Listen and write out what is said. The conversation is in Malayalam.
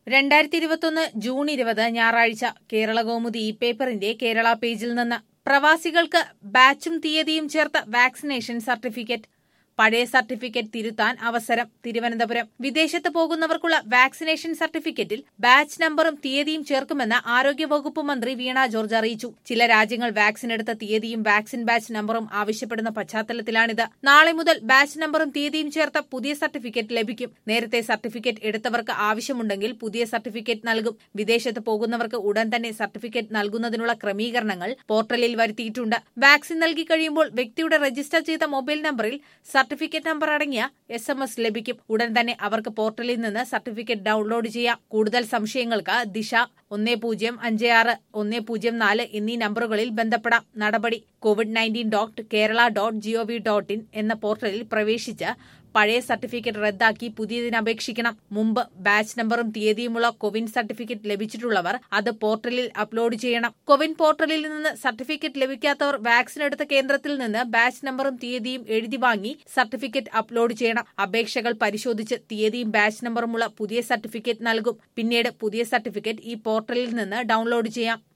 രണ്ടായിരത്തി ഇരുപത്തൊന്ന് ജൂൺ ഇരുപത് ഞായറാഴ്ച കേരള കൗമുദി ഇ പേപ്പറിന്റെ കേരള പേജിൽ നിന്ന് പ്രവാസികൾക്ക് ബാച്ചും തീയതിയും ചേർത്ത വാക്സിനേഷൻ സർട്ടിഫിക്കറ്റ് പഴയ സർട്ടിഫിക്കറ്റ് തിരുത്താൻ അവസരം തിരുവനന്തപുരം വിദേശത്ത് പോകുന്നവർക്കുള്ള വാക്സിനേഷൻ സർട്ടിഫിക്കറ്റിൽ ബാച്ച് നമ്പറും തീയതിയും ചേർക്കുമെന്ന് ആരോഗ്യവകുപ്പ് മന്ത്രി വീണ ജോർജ് അറിയിച്ചു ചില രാജ്യങ്ങൾ വാക്സിൻ എടുത്ത തീയതിയും വാക്സിൻ ബാച്ച് നമ്പറും ആവശ്യപ്പെടുന്ന പശ്ചാത്തലത്തിലാണിത് നാളെ മുതൽ ബാച്ച് നമ്പറും തീയതിയും ചേർത്ത പുതിയ സർട്ടിഫിക്കറ്റ് ലഭിക്കും നേരത്തെ സർട്ടിഫിക്കറ്റ് എടുത്തവർക്ക് ആവശ്യമുണ്ടെങ്കിൽ പുതിയ സർട്ടിഫിക്കറ്റ് നൽകും വിദേശത്ത് പോകുന്നവർക്ക് ഉടൻ തന്നെ സർട്ടിഫിക്കറ്റ് നൽകുന്നതിനുള്ള ക്രമീകരണങ്ങൾ പോർട്ടലിൽ വരുത്തിയിട്ടുണ്ട് വാക്സിൻ നൽകി കഴിയുമ്പോൾ വ്യക്തിയുടെ രജിസ്റ്റർ ചെയ്ത മൊബൈൽ നമ്പറിൽ സർട്ടിഫിക്കറ്റ് നമ്പർ അടങ്ങിയ എസ് എം എസ് ലഭിക്കും ഉടൻ തന്നെ അവർക്ക് പോർട്ടലിൽ നിന്ന് സർട്ടിഫിക്കറ്റ് ഡൗൺലോഡ് ചെയ്യാം കൂടുതൽ സംശയങ്ങൾക്ക് ദിശ ഒന്നേ പൂജ്യം അഞ്ച് ആറ് ഒന്നേ പൂജ്യം നാല് എന്നീ നമ്പറുകളിൽ ബന്ധപ്പെടാം നടപടി Covid nineteen dot Kerala dot G O V dot in എന്ന പോർട്ടലിൽ പ്രവേശിച്ച് പഴയ സർട്ടിഫിക്കറ്റ് റദ്ദാക്കി പുതിയതിന് അപേക്ഷിക്കണം മുമ്പ് ബാച്ച് നമ്പറും തീയതിയുമുള്ള കോവിൻ സർട്ടിഫിക്കറ്റ് ലഭിച്ചിട്ടുള്ളവർ അത് പോർട്ടലിൽ അപ്ലോഡ് ചെയ്യണം കോവിൻ പോർട്ടലിൽ നിന്ന് സർട്ടിഫിക്കറ്റ് ലഭിക്കാത്തവർ വാക്സിൻ എടുത്ത കേന്ദ്രത്തിൽ നിന്ന് ബാച്ച് നമ്പറും തീയതിയും എഴുതി വാങ്ങി സർട്ടിഫിക്കറ്റ് അപ്ലോഡ് ചെയ്യണം അപേക്ഷകൾ പരിശോധിച്ച് തീയതിയും ബാച്ച് നമ്പറുമുള്ള പുതിയ സർട്ടിഫിക്കറ്റ് നൽകും പിന്നീട് പുതിയ സർട്ടിഫിക്കറ്റ് ഈ പോർട്ടലിൽ നിന്ന് ഡൗൺലോഡ് ചെയ്യാം